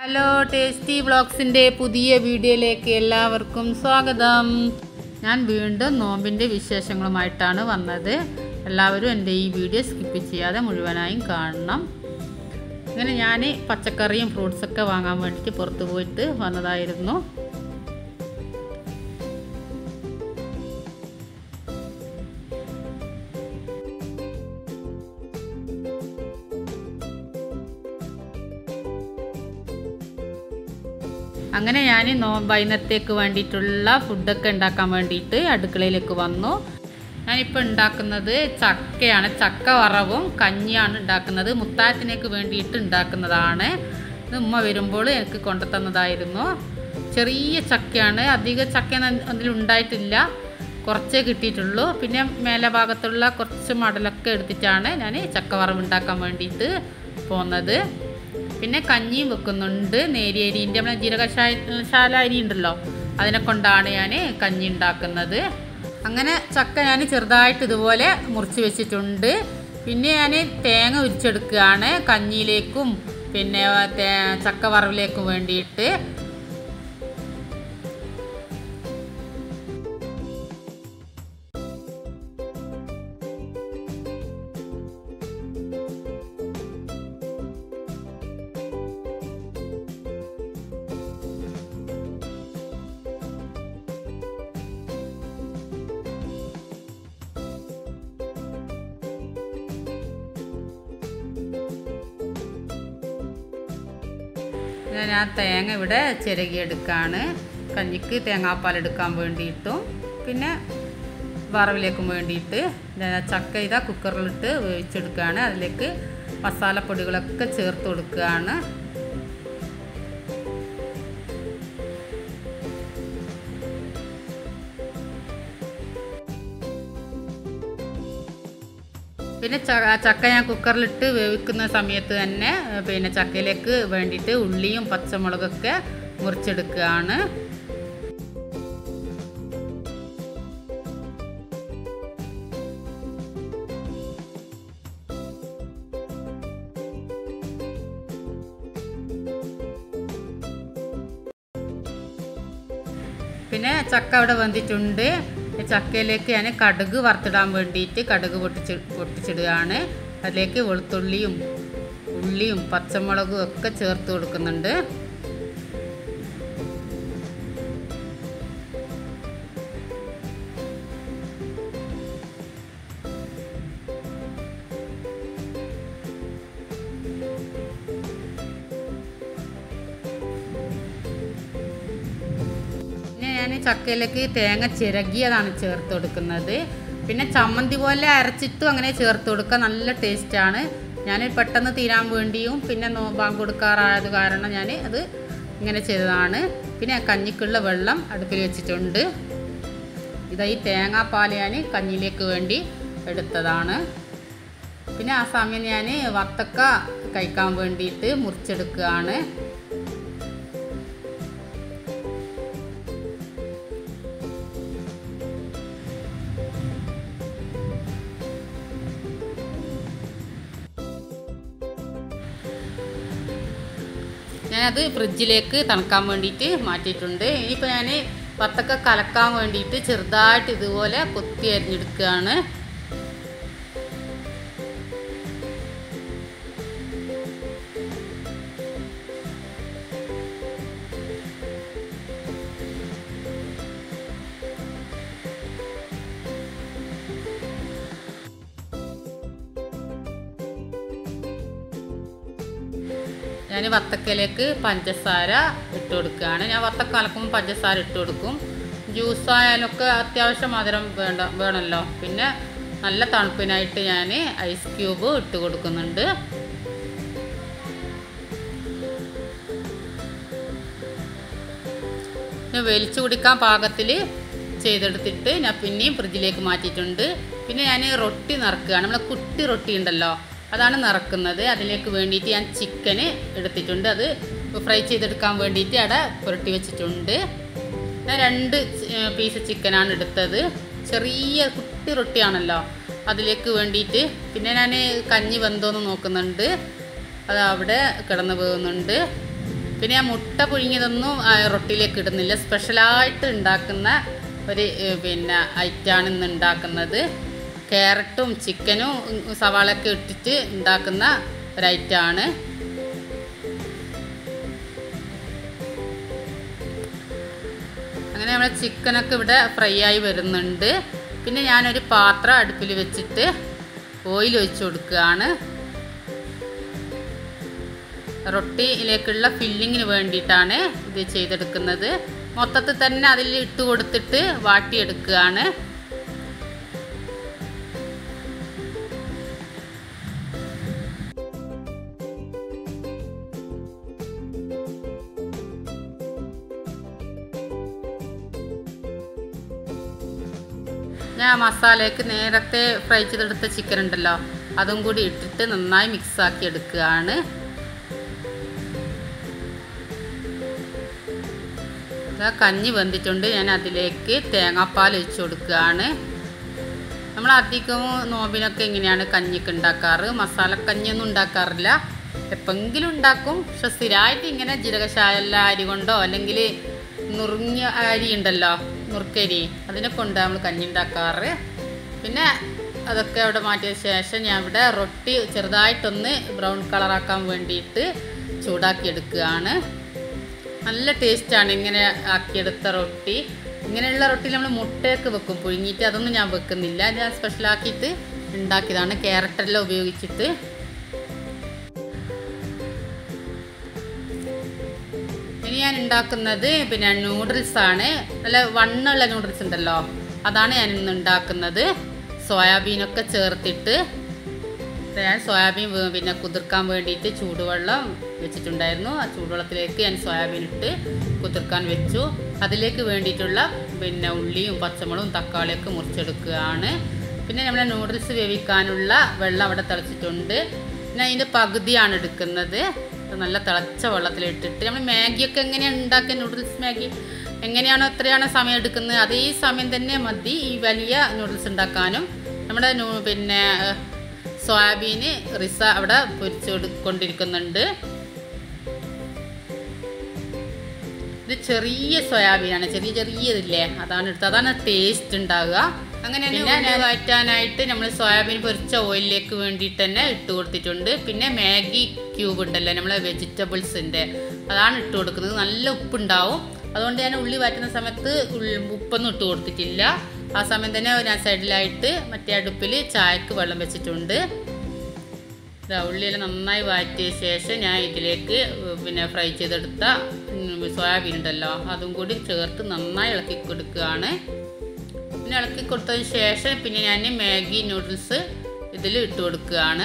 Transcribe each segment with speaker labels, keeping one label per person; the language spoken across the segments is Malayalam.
Speaker 1: ഹലോ ടേസ്റ്റി വ്ളോഗ്സിൻ്റെ പുതിയ വീഡിയോയിലേക്ക് എല്ലാവർക്കും സ്വാഗതം ഞാൻ വീണ്ടും നോമ്പിൻ്റെ വിശേഷങ്ങളുമായിട്ടാണ് വന്നത് എല്ലാവരും എൻ്റെ ഈ വീഡിയോ സ്കിപ്പ് ചെയ്യാതെ മുഴുവനായും കാണണം അങ്ങനെ ഞാൻ പച്ചക്കറിയും ഫ്രൂട്ട്സൊക്കെ വാങ്ങാൻ വേണ്ടിയിട്ട് പുറത്ത് പോയിട്ട് വന്നതായിരുന്നു അങ്ങനെ ഞാൻ നോ വൈകുന്നേരത്തേക്ക് വേണ്ടിയിട്ടുള്ള ഫുഡൊക്കെ ഉണ്ടാക്കാൻ വേണ്ടിയിട്ട് അടുക്കളയിലേക്ക് വന്നു ഞാനിപ്പോൾ ഉണ്ടാക്കുന്നത് ചക്കയാണ് ചക്ക വറവും കഞ്ഞിയാണ് ഉണ്ടാക്കുന്നത് മുത്തായത്തിനേക്ക് വേണ്ടിയിട്ട് ഉണ്ടാക്കുന്നതാണ് ഇത് ഉമ്മ വരുമ്പോൾ എനിക്ക് കൊണ്ടുതന്നതായിരുന്നു ചെറിയ ചക്കയാണ് അധിക ചക്ക അതിലുണ്ടായിട്ടില്ല കുറച്ചേ കിട്ടിയിട്ടുള്ളൂ പിന്നെ മേലെ ഭാഗത്തുള്ള കുറച്ച് മടലൊക്കെ എടുത്തിട്ടാണ് ഞാൻ ചക്ക വറവ് ഉണ്ടാക്കാൻ വേണ്ടിയിട്ട് പോകുന്നത് പിന്നെ കഞ്ഞിയും വെക്കുന്നുണ്ട് നേരിയ അരിൻ്റെ നമ്മുടെ ജീരകശാല അരി ഉണ്ടല്ലോ അതിനെ കൊണ്ടാണ് ഞാൻ കഞ്ഞി ഉണ്ടാക്കുന്നത് അങ്ങനെ ചക്ക ഞാൻ ചെറുതായിട്ട് ഇതുപോലെ മുറിച്ച് വെച്ചിട്ടുണ്ട് പിന്നെ ഞാൻ തേങ്ങ ഉരിച്ചെടുക്കുകയാണ് കഞ്ഞിയിലേക്കും പിന്നെ തേ- ചക്ക വറവിലേക്കും വേണ്ടിയിട്ട് ഞാൻ ആ തേങ്ങ ഇവിടെ ചിരകിയെടുക്കുകയാണ് കഞ്ഞിക്ക് തേങ്ങാപ്പാൽ എടുക്കാൻ വേണ്ടിയിട്ടും പിന്നെ വറവിലേക്കും വേണ്ടിയിട്ട് ഞാൻ ആ ചക്ക ഇതാ കുക്കറിലിട്ട് വേവിച്ചെടുക്കുകയാണ് അതിലേക്ക് മസാലപ്പൊടികളൊക്കെ ചേർത്ത് കൊടുക്കുകയാണ് പിന്നെ ച- ചക്ക ഞാൻ കുക്കറിലിട്ട് വേവിക്കുന്ന സമയത്ത് തന്നെ ഏ, പിന്നെ ചക്കയിലേക്ക് വേണ്ടിയിട്ട് ഉള്ളിയും പച്ചമുളകൊക്കെ മുറിച്ചെടുക്കുകയാണ് പിന്നെ ചക്ക അവിടെ വന്നിട്ടുണ്ട് ചക്കയിലേക്ക് ഞാൻ കടുക് വറുത്തിടാൻ വേണ്ടിയിട്ട് കടുക് പൊട്ടിച്ച് പൊട്ടിച്ചിടുകയാണ് അതിലേക്ക് വെളുത്തുള്ളിയും ഉള്ളിയും പച്ചമുളകും ഒക്കെ ചേർത്ത് കൊടുക്കുന്നുണ്ട് പിന്നെ ഞാൻ ചക്കയിലേക്ക് തേങ്ങ ചിരകിയതാണ് ചേർത്ത് കൊടുക്കുന്നത് പിന്നെ ചമ്മന്തി പോലെ അരച്ചിട്ടും അങ്ങനെ ചേർത്ത് കൊടുക്കുക നല്ല ടേസ്റ്റാണ് ഞാൻ പെട്ടെന്ന് തീരാൻ വേണ്ടിയും പിന്നെ നോമ്പാൻ കൊടുക്കാറായത് കാരണം ഞാൻ അത് ഇങ്ങനെ ചെയ്തതാണ് പിന്നെ കഞ്ഞിക്കുള്ള വെള്ളം അടുപ്പിൽ വെച്ചിട്ടുണ്ട് ഇതാ ഈ തേങ്ങാപ്പാൽ ഞാൻ കഞ്ഞിയിലേക്ക് വേണ്ടി എടുത്തതാണ് പിന്നെ ആ സമയം ഞാൻ വത്തക്ക കഴിക്കാൻ വേണ്ടിയിട്ട് മുറിച്ചെടുക്കുകയാണ് ഞാനത് ഫ്രിഡ്ജിലേക്ക് തണുക്കാൻ വേണ്ടിയിട്ട് മാറ്റിയിട്ടുണ്ട് ഇനിയിപ്പോൾ ഞാൻ വത്തക്ക കലക്കാൻ വേണ്ടിയിട്ട് ചെറുതായിട്ട് ഇതുപോലെ കൊത്തി അരിഞ്ഞെടുക്കുകയാണ് ഞാൻ വത്തക്കയിലേക്ക് പഞ്ചസാര ഇട്ട് കൊടുക്കുകയാണ് ഞാൻ വത്തക്ക കലക്കുമ്പോൾ പഞ്ചസാര ഇട്ട് കൊടുക്കും ജ്യൂസ് ആയാലൊക്കെ അത്യാവശ്യം മധുരം വേണ്ട വേണമല്ലോ പിന്നെ നല്ല തണുപ്പിനായിട്ട് ഞാൻ ഐസ് ക്യൂബ് ഇട്ട് കൊടുക്കുന്നുണ്ട് പിന്നെ വലിച്ചു കുടിക്കാൻ പാകത്തിൽ ചെയ്തെടുത്തിട്ട് ഞാൻ പിന്നെയും ഫ്രിഡ്ജിലേക്ക് മാറ്റിയിട്ടുണ്ട് പിന്നെ ഞാൻ റൊട്ടി നിറക്കുകയാണ് നമ്മളെ കുട്ടി റൊട്ടി ഉണ്ടല്ലോ അതാണ് നിറക്കുന്നത് അതിലേക്ക് വേണ്ടിയിട്ട് ഞാൻ ചിക്കന് എടുത്തിട്ടുണ്ട് അത് ഫ്രൈ ചെയ്തെടുക്കാൻ വേണ്ടിയിട്ട് അവിടെ പുരട്ടി വെച്ചിട്ടുണ്ട് ഞാൻ രണ്ട് പീസ് ചിക്കനാണ് എടുത്തത് ചെറിയ കുട്ടി റൊട്ടിയാണല്ലോ അതിലേക്ക് വേണ്ടിയിട്ട് പിന്നെ ഞാൻ കഞ്ഞി വെന്തോന്ന് നോക്കുന്നുണ്ട് അത് അവിടെ കിടന്ന് പോകുന്നുണ്ട് പിന്നെ ഞാൻ മുട്ട പുഴുങ്ങിയതൊന്നും ആ, റൊട്ടിയിലേക്ക് ഇടുന്നില്ല സ്പെഷ്യലായിട്ട് ഉണ്ടാക്കുന്ന ഒരു ഏ, പിന്നെ ഐറ്റാണ് ഇന്ന് ഉണ്ടാക്കുന്നത് ക്യാരറ്റും ചിക്കനും ഉം, സവാളയൊക്കെ ഇട്ടിട്ട് ഉണ്ടാക്കുന്ന ഒരു ഐറ്റാണ് അങ്ങനെ നമ്മുടെ ചിക്കനൊക്കെ ഇവിടെ ഫ്രൈ ആയി വരുന്നുണ്ട് പിന്നെ ഞാനൊരു പാത്രം അടുപ്പിൽ വെച്ചിട്ട് ഓയിൽ ഒഴിച്ച് കൊടുക്കുകയാണ് റൊട്ടിയിലേക്കുള്ള ഫില്ലിങ്ങിന് വേണ്ടിയിട്ടാണ് ഇത് ചെയ്തെടുക്കുന്നത് മൊത്തത്തിൽ തന്നെ അതിൽ ഇട്ട് കൊടുത്തിട്ട് വാട്ടിയെടുക്കുകയാണ് ഞാൻ മസാലയ്ക്ക് നേരത്തെ ഫ്രൈ ചെയ്തെടുത്ത ചിക്കൻ ഉണ്ടല്ലോ അതും കൂടി ഇട്ടിട്ട് നന്നായി മിക്സ് ആക്കി എടുക്കുകയാണ് ഇതാ കഞ്ഞി വെന്തിട്ടുണ്ട് ഞാൻ അതിലേക്ക് തേങ്ങാപ്പാൽ ഒഴിച്ചു കൊടുക്കുകയാണ് നമ്മൾ അധികവും നോമ്പിനൊക്കെ ഇങ്ങനെയാണ് കഞ്ഞിക്ക് ഉണ്ടാക്കാറ് മസാലക്കഞ്ഞിയൊന്നും ഉണ്ടാക്കാറില്ല എപ്പെങ്കിലും ഉണ്ടാക്കും പക്ഷെ സ്ഥിരമായിട്ട് ഇങ്ങനെ ജീരകശാല അരി കൊണ്ടോ അല്ലെങ്കിൽ നുറുങ്ങിയ അരി ഉണ്ടല്ലോ നുറുക്കരി അതിനെ കൊണ്ട് നമ്മൾ കഞ്ഞി ഉണ്ടാക്കാറ് പിന്നെ അതൊക്കെ അവിടെ മാറ്റിയ ശേഷം ഞാൻ ഇവിടെ റൊട്ടി ചെറുതായിട്ടൊന്ന് ബ്രൗൺ കളറാക്കാൻ വേണ്ടിയിട്ട് ചൂടാക്കി എടുക്കുകയാണ് നല്ല ടേസ്റ്റാണ് ഇങ്ങനെ ആക്കിയെടുത്ത റൊട്ടി ഇങ്ങനെയുള്ള റൊട്ടി നമ്മൾ മുട്ടയൊക്കെ വെക്കും പുഴുങ്ങിയിട്ട് അതൊന്നും ഞാൻ വെക്കുന്നില്ല ഞാൻ സ്പെഷ്യലാക്കിയിട്ട് ഉണ്ടാക്കിയതാണ് ക്യാരറ്റെല്ലാം ഉപയോഗിച്ചിട്ട് ഇനി ഞാൻ ഉണ്ടാക്കുന്നത് പിന്നെ നൂഡിൽസ് ആണ് നല്ല വണ്ണുള്ള നൂഡിൽസ് ഉണ്ടല്ലോ അതാണ് ഞാൻ ഇന്ന് ഉണ്ടാക്കുന്നത് സോയാബീനൊക്കെ ചേർത്തിട്ട് ഞാൻ സോയാബീൻ വേ- പിന്നെ കുതിർക്കാൻ വേണ്ടിയിട്ട് ചൂടുവെള്ളം വെച്ചിട്ടുണ്ടായിരുന്നു ആ ചൂടുവെള്ളത്തിലേക്ക് ഞാൻ സോയാബീൻ ഇട്ട് കുതിർക്കാൻ വെച്ചു അതിലേക്ക് വേണ്ടിയിട്ടുള്ള പിന്നെ ഉള്ളിയും പച്ചമുളകും തക്കാളിയൊക്കെ മുറിച്ചെടുക്കുകയാണ് പിന്നെ നമ്മുടെ നൂഡിൽസ് വേവിക്കാനുള്ള വെള്ളം അവിടെ തിളച്ചിട്ടുണ്ട് പിന്നെ അതിൻ്റെ പകുതിയാണ് എടുക്കുന്നത് അത് നല്ല തിളച്ച വെള്ളത്തിലിട്ടിട്ട് നമ്മൾ മാഗിയൊക്കെ എങ്ങനെയാണ് ഉണ്ടാക്കുക നൂഡിൽസ് മാഗി എങ്ങനെയാണോ എത്രയാണോ സമയം എടുക്കുന്നത് അതേ സമയം തന്നെ മതി ഈ വലിയ നൂഡിൽസ് ഉണ്ടാക്കാനും നമ്മുടെ നൂ- പിന്നെ ഏഹ്, സോയാബീന് റിസ അവിടെ പൊരിച്ചു കൊണ്ടിരിക്കുന്നുണ്ട് ഇത് ചെറിയ സോയാബീനാണ് ചെറിയ ചെറിയതില്ലേ അതാണ് എടുത്തത് അതാണ് ടേസ്റ്റ് ഉണ്ടാവുക അങ്ങനെ പിന്നെ വഴറ്റാനായിട്ട് നമ്മൾ സോയാബീൻ പൊരിച്ച ഓയിലിലേക്ക് വേണ്ടിയിട്ട് തന്നെ ഇട്ട് കൊടുത്തിട്ടുണ്ട് പിന്നെ മാഗി ക്യൂബ് ഉണ്ടല്ലോ നമ്മളെ വെജിറ്റബിൾസിൻ്റെ അതാണ് ഇട്ട് കൊടുക്കുന്നത് നല്ല ഉപ്പുണ്ടാവും അതുകൊണ്ട് ഞാൻ ഉള്ളി വഴറ്റുന്ന സമയത്ത് ഉള്ളി- ഉപ്പൊന്നും ഇട്ട് കൊടുത്തിട്ടില്ല ആ സമയം തന്നെ ഞാൻ സൈഡിലായിട്ട് മറ്റേ അടുപ്പിൽ ചായക്ക് വെള്ളം വെച്ചിട്ടുണ്ട് ദാ ഉള്ളിയെല്ലാം നന്നായി വഴറ്റിയ ശേഷം ഞാൻ ഇതിലേക്ക് പിന്നെ ഫ്രൈ ചെയ്തെടുത്ത ഉം, സോയാബീൻ ഉണ്ടല്ലോ അതും കൂടി ചേർത്ത് നന്നായി ഇളക്കി കൊടുക്കുകയാണ് പിന്നെ ഇളക്കി കൊടുത്തതിന് ശേഷം പിന്നെ ഞാൻ മാഗി നൂഡിൽസ് ഇതിൽ ഇട്ട് കൊടുക്കുകയാണ്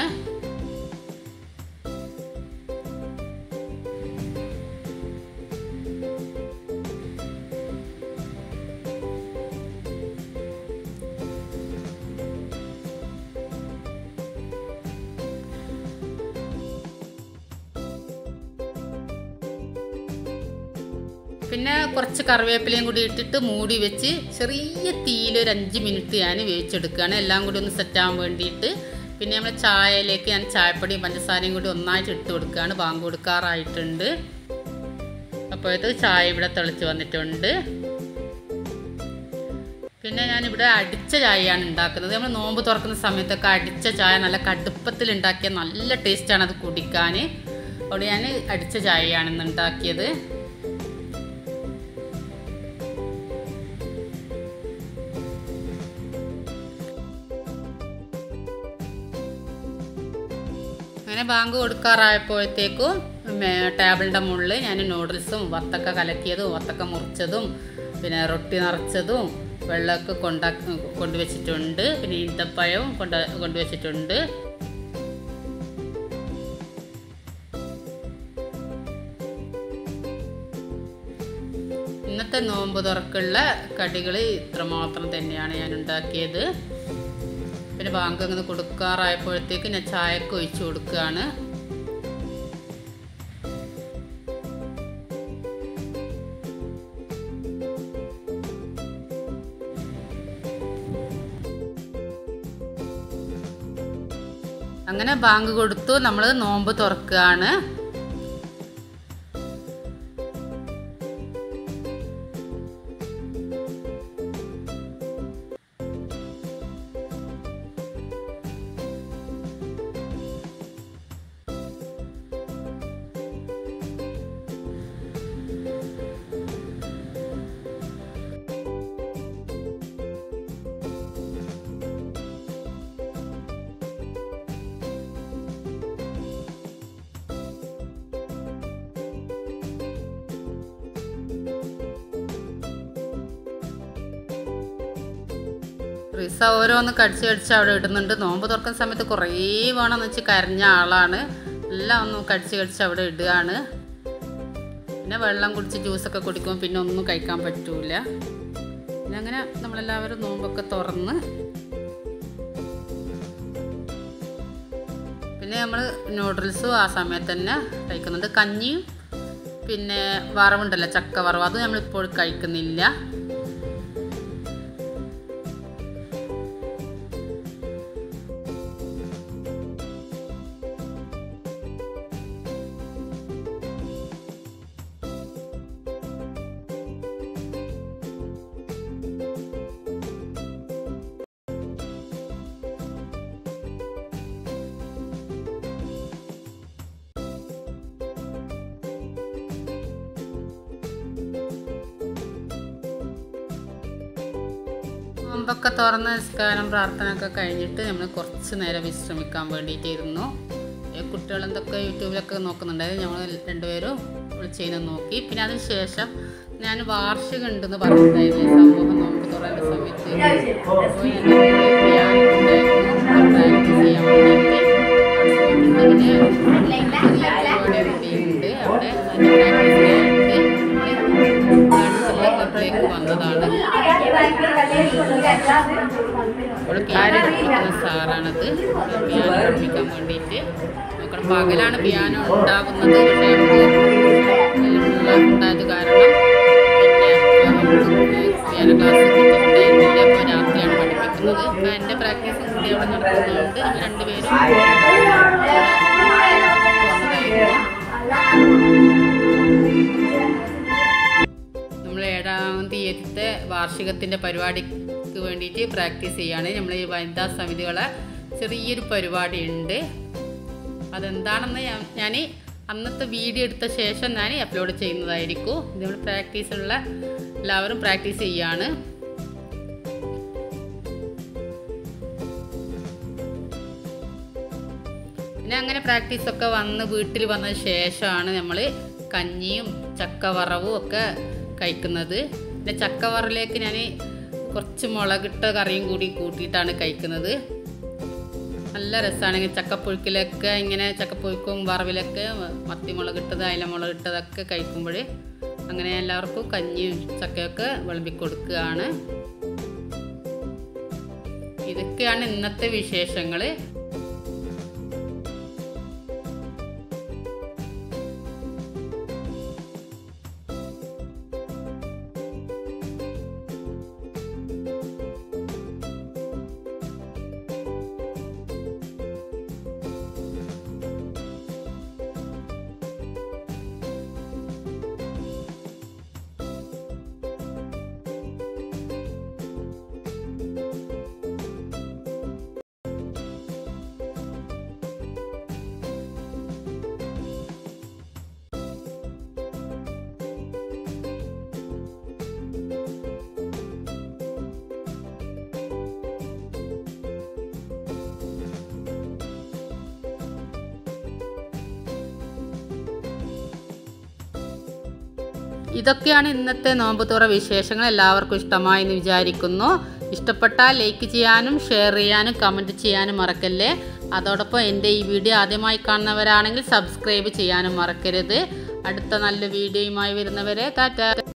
Speaker 1: പിന്നെ കുറച്ച് കറിവേപ്പിലയും കൂടി ഇട്ടിട്ട് മൂടി വെച്ച് ചെറിയ തീയിൽ ഒരു അഞ്ച് മിനിറ്റ് ഞാൻ വേവിച്ചെടുക്കുകയാണ് എല്ലാം കൂടി ഒന്ന് സെറ്റ് ആവാൻ വേണ്ടിയിട്ട് പിന്നെ നമ്മൾ ചായയിലേക്ക് ഞാൻ ചായപ്പൊടിയും പഞ്ചസാരയും കൂടി ഒന്നായിട്ട് ഇട്ട് കൊടുക്കുകയാണ് ബാങ്ക് കൊടുക്കാറായിട്ടുണ്ട് അപ്പോഴത്തെ ചായ ഇവിടെ തിളച്ച് വന്നിട്ടുണ്ട് പിന്നെ ഞാനിവിടെ അടിച്ച ചായയാണ് ഉണ്ടാക്കുന്നത് നമ്മൾ നോമ്പ് തുറക്കുന്ന സമയത്തൊക്കെ അടിച്ച ചായ നല്ല കടുപ്പത്തിൽ ഉണ്ടാക്കിയ നല്ല ടേസ്റ്റാണ് അത് കുടിക്കാൻ അതുകൊണ്ട് ഞാൻ അടിച്ച ചായയാണ് ഇന്ന് ഉണ്ടാക്കിയത് അങ്ങനെ ബാങ്ക് കൊടുക്കാറായപ്പോഴത്തേക്കും മേ- ടേബിളിൻ്റെ മുകളിൽ ഞാൻ നൂഡിൽസും വത്തക്ക കലക്കിയതും വത്തക്ക മുറിച്ചതും പിന്നെ റൊട്ടി നിറച്ചതും വെള്ളമൊക്കെ കൊണ്ടാ കൊണ്ടുവച്ചിട്ടുണ്ട് പിന്നെ ഈന്തപ്പഴവും കൊണ്ട് കൊണ്ടുവച്ചിട്ടുണ്ട് ഇന്നത്തെ നോമ്പ് തുറക്കുള്ള കടികൾ ഇത്രമാത്രം തന്നെയാണ് ഞാൻ ഉണ്ടാക്കിയത് പിന്നെ ബാങ്ക് അങ്ങനെ കൊടുക്കാറായപ്പോഴത്തേക്ക് ഞാൻ ചായക്ക് ഒഴിച്ചു കൊടുക്കുകയാണ് അങ്ങനെ ബാങ്ക് കൊടുത്തു നമ്മൾ നോമ്പ് തുറക്കുകയാണ് റിസ ഓരോന്ന് കടിച്ച് കടിച്ച് അവിടെ ഇടുന്നുണ്ട് നോമ്പ് തുറക്കുന്ന സമയത്ത് കുറേ വേണമെന്ന് വെച്ച് കരഞ്ഞ ആളാണ് എല്ലാം ഒന്ന് കടിച്ച് കടിച്ച് അവിടെ ഇടുകയാണ് പിന്നെ വെള്ളം കുടിച്ച് ജ്യൂസൊക്കെ കുടിക്കുമ്പോൾ പിന്നെ ഒന്നും കഴിക്കാൻ പറ്റൂല പിന്നെ അങ്ങനെ നമ്മളെല്ലാവരും നോമ്പൊക്കെ തുറന്ന് പിന്നെ നമ്മൾ നൂഡിൽസും ആ സമയത്ത് തന്നെ കഴിക്കുന്നുണ്ട് കഞ്ഞിയും പിന്നെ വറവുണ്ടല്ലോ ചക്ക വറവ് അത് നമ്മളിപ്പോൾ കഴിക്കുന്നില്ല നോമ്പൊക്കെ തുറന്ന് നിസ്കാരം പ്രാർത്ഥന ഒക്കെ കഴിഞ്ഞിട്ട് നമ്മൾ കുറച്ച് നേരം വിശ്രമിക്കാൻ വേണ്ടിയിട്ടിരുന്നു ഏ, കുട്ടികളെന്തൊക്കെ യൂട്യൂബിലൊക്കെ നോക്കുന്നുണ്ടായിരുന്നു ഞങ്ങൾ രണ്ടുപേരും വിളിച്ചതിനെ നോക്കി പിന്നെ അതിന് ശേഷം ഞാൻ വാർഷികം ഉണ്ടെന്ന് പറഞ്ഞിട്ടുണ്ടായിരുന്നു ഈ സമൂഹം നോമ്പ് തുറന്ന സമയത്ത് അപ്പോൾ ഞാൻ piano ഉണ്ടായിരുന്നു. പ്രാക്ടീസ് ചെയ്യാൻ വേണ്ടിയിട്ട് അവിടെ പോയിട്ടുണ്ട്. പിന്നെ ചെറിയ പരിപാടി ഉണ്ട് അവിടെ അതിന് പ്രാക്ടീസ് ചെയ്യാനായിട്ട് അടുത്തുള്ള ക്ലബിലേക്ക് വന്നതാണ് ഇവിടെ പിയാനോ പഠിപ്പിക്കുന്ന സാറാണത് പിയാനോ പഠിപ്പിക്കാൻ വേണ്ടിയിട്ട് നോക്കണം പകലാണ് പിയാനോ ഉണ്ടാകുന്നത് പക്ഷേ നമുക്ക് ഉണ്ടായത് കാരണം പിന്നെ നമുക്ക് പിയാനോ ക്ലാസ് കിട്ടിയിട്ടുണ്ടായിരുന്നില്ല അപ്പോൾ രാത്രിയാണ് പഠിപ്പിക്കുന്നത് അപ്പോൾ എൻ്റെ പ്രാക്ടീസും കൂടി അവിടെ നടക്കുന്നുണ്ട് ഞങ്ങൾ രണ്ടുപേരും നമ്മൾ ഏഴാം തീയതിത്തെ വാർഷികത്തിൻ്റെ പരിപാടിക്ക് വേണ്ടിയിട്ട് പ്രാക്ടീസ് ചെയ്യാണ് നമ്മൾ ഈ വനിതാ സമിതികളെ ചെറിയൊരു പരിപാടി ഉണ്ട് അതെന്താണെന്ന് ഞാൻ അന്നത്തെ വീഡിയോ എടുത്ത ശേഷം ഞാൻ അപ്ലോഡ് ചെയ്യുന്നതായിരിക്കും ഇത് നമ്മൾ പ്രാക്ടീസിനുള്ള എല്ലാവരും പ്രാക്ടീസ് ചെയ്യാണ് പിന്നെ അങ്ങനെ പ്രാക്ടീസൊക്കെ വന്ന് വീട്ടിൽ വന്നതിന് ശേഷമാണ് നമ്മൾ കഞ്ഞിയും ചക്കവറവും ഒക്കെ കഴിക്കുന്നത് പിന്നെ ചക്കവറയിലേക്ക് ഞാൻ കുറച്ച് മുളകിട്ട കറിയും കൂടി കൂട്ടിയിട്ടാണ് കഴിക്കുന്നത് നല്ല രസമാണ് ഇങ്ങനെ ചക്കപ്പുഴുക്കിലൊക്കെ ഇങ്ങനെ ചക്കപ്പുഴുക്കും വറവിലൊക്കെ മത്തി മുളകിട്ടത് അയില മുളകിട്ടതൊക്കെ കഴിക്കുമ്പോൾ അങ്ങനെ എല്ലാവർക്കും കഞ്ഞിയും ചക്കയൊക്കെ വിളമ്പി കൊടുക്കുകയാണ് ഇതൊക്കെയാണ് ഇന്നത്തെ വിശേഷങ്ങൾ ഇതൊക്കെയാണ് ഇന്നത്തെ നോമ്പ് തുറ വിശേഷങ്ങൾ എല്ലാവർക്കും ഇഷ്ടമായി എന്ന് വിചാരിക്കുന്നു ഇഷ്ടപ്പെട്ടാൽ ലൈക്ക് ചെയ്യാനും ഷെയർ ചെയ്യാനും കമൻറ്റ് ചെയ്യാനും മറക്കല്ലേ അതോടൊപ്പം എൻ്റെ ഈ വീഡിയോ ആദ്യമായി കാണുന്നവരാണെങ്കിൽ സബ്സ്ക്രൈബ് ചെയ്യാനും മറക്കരുത് അടുത്ത നല്ല വീഡിയോയുമായി വരുന്നവരെ ടാറ്റ